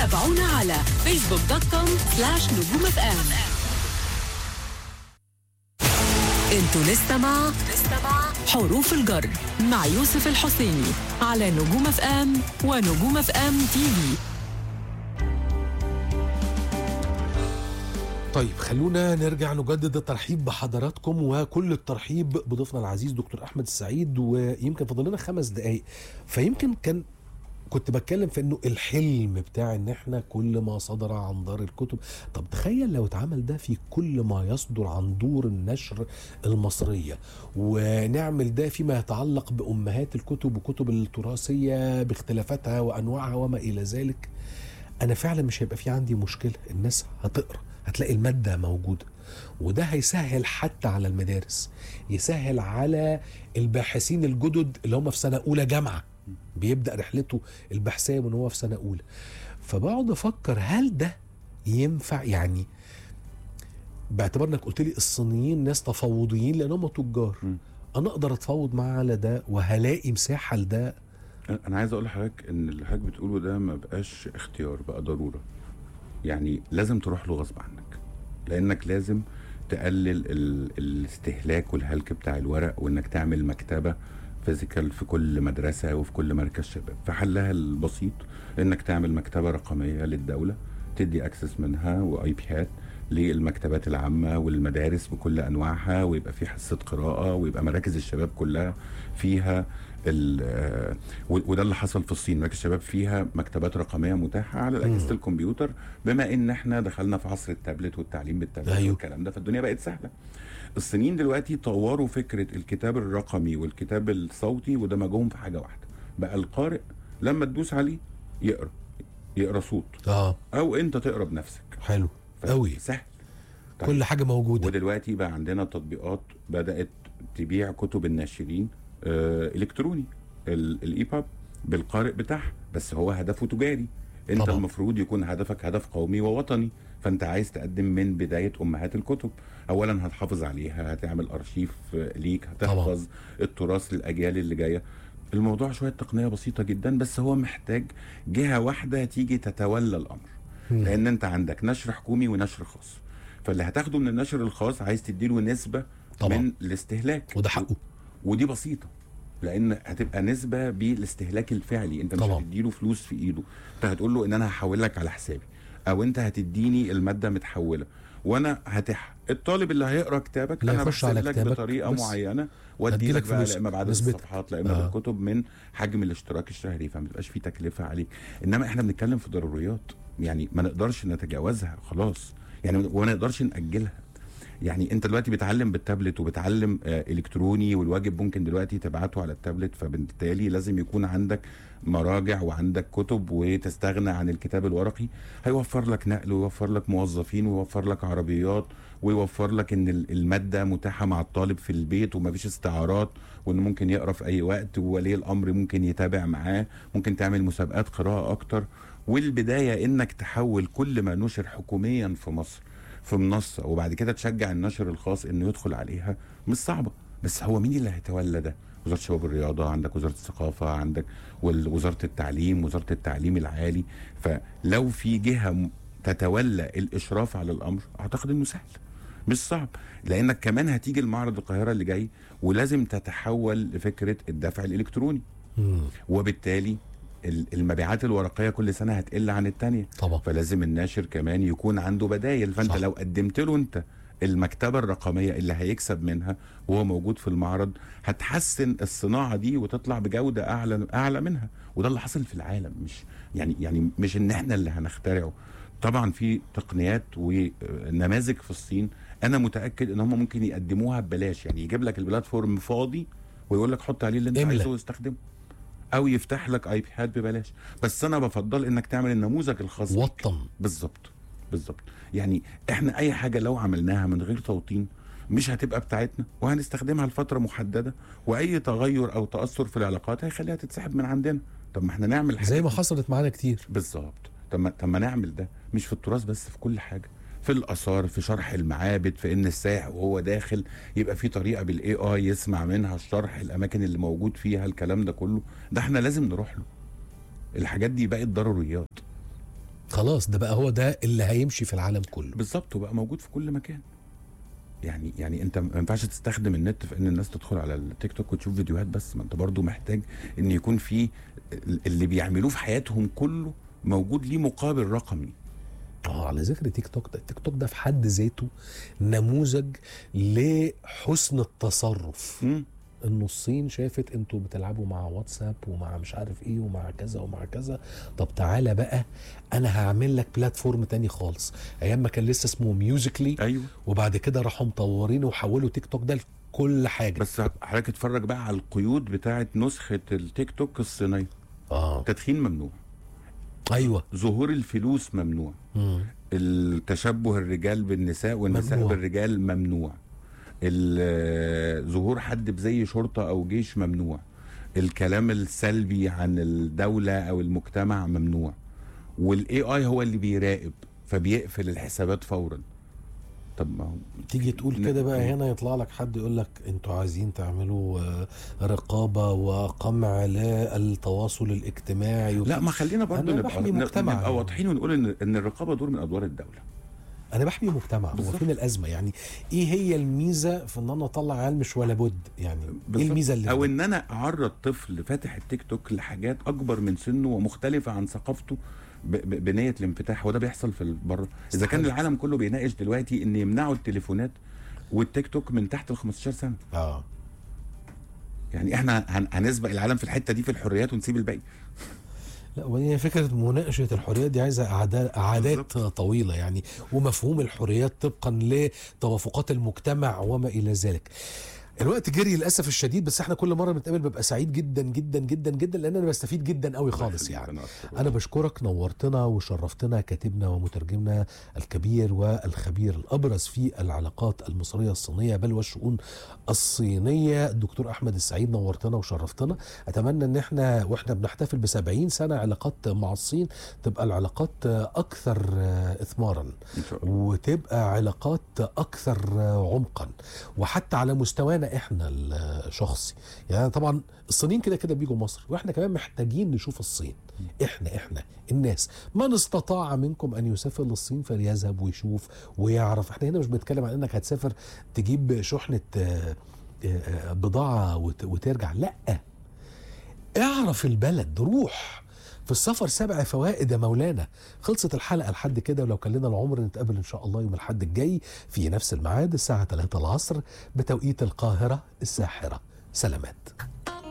تابعونا على فيسبوك دوت كوم سلاش نجوم اف ام انتوا لسه مع حروف الجر مع يوسف الحسيني على نجوم اف ام ونجوم اف ام تي في طيب خلونا نرجع نجدد الترحيب بحضراتكم وكل الترحيب بضيفنا العزيز دكتور احمد السعيد ويمكن فاضل لنا خمس دقائق فيمكن كان كنت بتكلم في انه الحلم بتاع ان احنا كل ما صدر عن دار الكتب طب تخيل لو اتعمل ده في كل ما يصدر عن دور النشر المصرية ونعمل ده فيما يتعلق بأمهات الكتب وكتب التراثية باختلافاتها وأنواعها وما إلى ذلك أنا فعلا مش هيبقى في عندي مشكلة الناس هتقرأ هتلاقي المادة موجودة وده هيسهل حتى على المدارس يسهل على الباحثين الجدد اللي هم في سنة أولى جامعة بيبدأ رحلته البحثية من هو في سنة أولى فبقعد أفكر هل ده ينفع يعني باعتبار انك قلت لي الصينيين ناس تفاوضيين لان هم تجار م. انا اقدر اتفاوض معاه على ده وهلاقي مساحه لده انا عايز اقول لحضرتك ان اللي حضرتك بتقوله ده ما بقاش اختيار بقى ضروره يعني لازم تروح له غصب عنك لانك لازم تقلل ال... الاستهلاك والهلك بتاع الورق وانك تعمل مكتبه فيزيكال في كل مدرسه وفي كل مركز شباب فحلها البسيط انك تعمل مكتبه رقميه للدوله تدي اكسس منها واي بيات للمكتبات العامه والمدارس بكل انواعها ويبقى في حصه قراءه ويبقى مراكز الشباب كلها فيها ال- آه، و- وده اللي حصل في الصين مراكز الشباب فيها مكتبات رقميه متاحه على اجهزه الكمبيوتر بما ان احنا دخلنا في عصر التابلت والتعليم بالتابلت أيوه. والكلام ده فالدنيا بقت سهله الصينيين دلوقتي طوروا فكره الكتاب الرقمي والكتاب الصوتي ودمجوهم في حاجه واحده بقى القارئ لما تدوس عليه يقرا يقرا صوت اه او انت تقرا بنفسك حلو قوي سهل طيب. كل حاجه موجوده ودلوقتي بقى عندنا تطبيقات بدات تبيع كتب الناشرين آه الكتروني الايباب بالقارئ بتاعها بس هو هدفه تجاري انت طبعا. طبعا. المفروض يكون هدفك هدف قومي ووطني فانت عايز تقدم من بدايه امهات الكتب اولا هتحافظ عليها هتعمل ارشيف آه، ليك هتحفظ التراث للاجيال اللي جايه الموضوع شويه تقنيه بسيطه جدا بس هو محتاج جهه واحده تيجي تتولى الامر مم. لان انت عندك نشر حكومي ونشر خاص فاللي هتاخده من النشر الخاص عايز تديله نسبه طبعا. من الاستهلاك وده حقه ودي بسيطه لان هتبقى نسبه بالاستهلاك الفعلي انت مش طبعا. هتديله فلوس في ايده انت هتقول له ان انا هحول لك على حسابي او انت هتديني الماده متحوله وانا هتح الطالب اللي هيقرا كتابك لا انا يخش بحسب على لك كتابك بطريقه بس معينه وادي هديلك لك بقى فلوس لا اما بعد نسبتها. الصفحات لا اما آه. بالكتب من حجم الاشتراك الشهري فما تبقاش في تكلفه عليك انما احنا بنتكلم في ضروريات يعني ما نقدرش نتجاوزها خلاص يعني وما نقدرش ناجلها يعني انت دلوقتي بتعلم بالتابلت وبتعلم آه الكتروني والواجب ممكن دلوقتي تبعته على التابلت فبالتالي لازم يكون عندك مراجع وعندك كتب وتستغنى عن الكتاب الورقي هيوفر لك نقل ويوفر لك موظفين ويوفر لك عربيات ويوفر لك ان ال- الماده متاحه مع الطالب في البيت ومفيش استعارات وانه ممكن يقرا في اي وقت وولي الامر ممكن يتابع معاه ممكن تعمل مسابقات قراءه اكتر والبدايه انك تحول كل ما نشر حكوميا في مصر في منصه وبعد كده تشجع النشر الخاص انه يدخل عليها مش صعبه بس هو مين اللي هيتولى ده وزاره الشباب والرياضه عندك وزاره الثقافه عندك وال- وزاره التعليم وزاره التعليم العالي فلو في جهه م- تتولى الاشراف على الامر اعتقد انه سهل مش صعب لانك كمان هتيجي المعرض القاهره اللي جاي ولازم تتحول لفكره الدفع الالكتروني مم. وبالتالي ال- المبيعات الورقيه كل سنه هتقل عن الثانيه طبعا فلازم الناشر كمان يكون عنده بدايل فانت صح. صح. لو قدمت له انت المكتبه الرقميه اللي هيكسب منها وهو موجود في المعرض هتحسن الصناعه دي وتطلع بجوده اعلى اعلى منها وده اللي حصل في العالم مش يعني يعني مش ان احنا اللي هنخترعه طبعا في تقنيات ونماذج في الصين انا متاكد ان هم ممكن يقدموها ببلاش يعني يجيب لك البلاتفورم فاضي ويقول لك حط عليه اللي انت املى. عايزه واستخدمه او يفتح لك اي باد ببلاش بس انا بفضل انك تعمل النموذج الخاص بيك. وطن بالظبط بالظبط يعني احنا اي حاجه لو عملناها من غير توطين مش هتبقى بتاعتنا وهنستخدمها لفتره محدده واي تغير او تاثر في العلاقات هيخليها تتسحب من عندنا طب ما احنا نعمل حاجه زي ما حصلت معانا كتير بالظبط طب ما طب ما نعمل ده مش في التراث بس في كل حاجه في الاثار في شرح المعابد في ان السائح وهو داخل يبقى في طريقه بالاي اي يسمع منها الشرح الاماكن اللي موجود فيها الكلام ده كله ده احنا لازم نروح له الحاجات دي بقت ضروريات خلاص ده بقى هو ده اللي هيمشي في العالم كله بالظبط وبقى موجود في كل مكان يعني يعني انت ما ينفعش تستخدم النت في ان الناس تدخل على التيك توك وتشوف فيديوهات بس ما انت برضو محتاج ان يكون في اللي بيعملوه في حياتهم كله موجود ليه مقابل رقمي اه على ذكر تيك توك ده التيك توك ده في حد ذاته نموذج لحسن التصرف مم. انه الصين شافت انتوا بتلعبوا مع واتساب ومع مش عارف ايه ومع كذا ومع كذا طب تعالى بقى انا هعمل لك بلاتفورم تاني خالص ايام ما كان لسه اسمه ميوزيكلي ايوه وبعد كده راحوا مطورينه وحولوا تيك توك ده لكل حاجه بس حضرتك اتفرج بقى على القيود بتاعه نسخه التيك توك الصينيه اه تدخين ممنوع ايوه ظهور الفلوس ممنوع مم. التشبه الرجال بالنساء والنساء ممنوع. بالرجال ممنوع ال- ظهور حد بزي شرطة أو جيش ممنوع الكلام السلبي عن الدولة أو المجتمع ممنوع والاي اي هو اللي بيراقب فبيقفل الحسابات فورا طب ما هو تيجي تقول ن- كده بقى هنا يطلع لك حد يقول لك انتوا عايزين تعملوا آه، رقابه وقمع للتواصل الاجتماعي لا ما خلينا برضو أنا نبقى, بحمي مجتمع نبقى يعني. واضحين ونقول ان ان الرقابه دور من ادوار الدوله انا بحمي مجتمع هو بالظبط. فين الازمه يعني ايه هي الميزه في ان انا اطلع عيال مش ولا بد يعني ايه بالظبط. الميزه اللي او في ان انا اعرض طفل فاتح التيك توك لحاجات اكبر من سنه ومختلفه عن ثقافته ب- ب- بنيه الانفتاح وده بيحصل في بره اذا كان استحالة. العالم كله بيناقش دلوقتي ان يمنعوا التليفونات والتيك توك من تحت ال 15 سنه اه يعني احنا هن- هنسبق العالم في الحته دي في الحريات ونسيب الباقي لا وهي فكره مناقشه الحريات دي عايزه أعدا- عادات بالظبط. طويله يعني ومفهوم الحريات طبقا لتوافقات المجتمع وما الى ذلك الوقت جري للاسف الشديد بس احنا كل مره بنتقابل ببقى سعيد جدا جدا جدا جدا لان انا بستفيد جدا قوي خالص الله يعني يخليك، أكتر. أنا بشكرك نورتنا وشرفتنا كاتبنا ومترجمنا الكبير والخبير الأبرز في العلاقات المصرية الصينية بل والشؤون الصينية الدكتور أحمد السعيد نورتنا وشرفتنا أتمنى أن احنا وإحنا بنحتفل بسبعين سنة علاقات مع الصين تبقى العلاقات أكثر إثمارا ان شاء الله وتبقى علاقات اكثر عمقا وحتى على مستوانا احنا الشخصي يعني طبعا الصينيين كده كده بيجوا مصر واحنا كمان محتاجين نشوف الصين احنا احنا الناس من استطاع منكم ان يسافر للصين فليذهب ويشوف ويعرف احنا هنا مش بنتكلم عن انك هتسافر تجيب شحنه آه، آه، بضاعه وت- وترجع لا اعرف البلد روح في السفر سبع فوائد يا مولانا خلصت الحلقه لحد كده ولو كان لنا العمر نتقابل ان شاء الله يوم الاحد الجاي في نفس الميعاد الساعه 3 العصر بتوقيت القاهره الساحره سلامات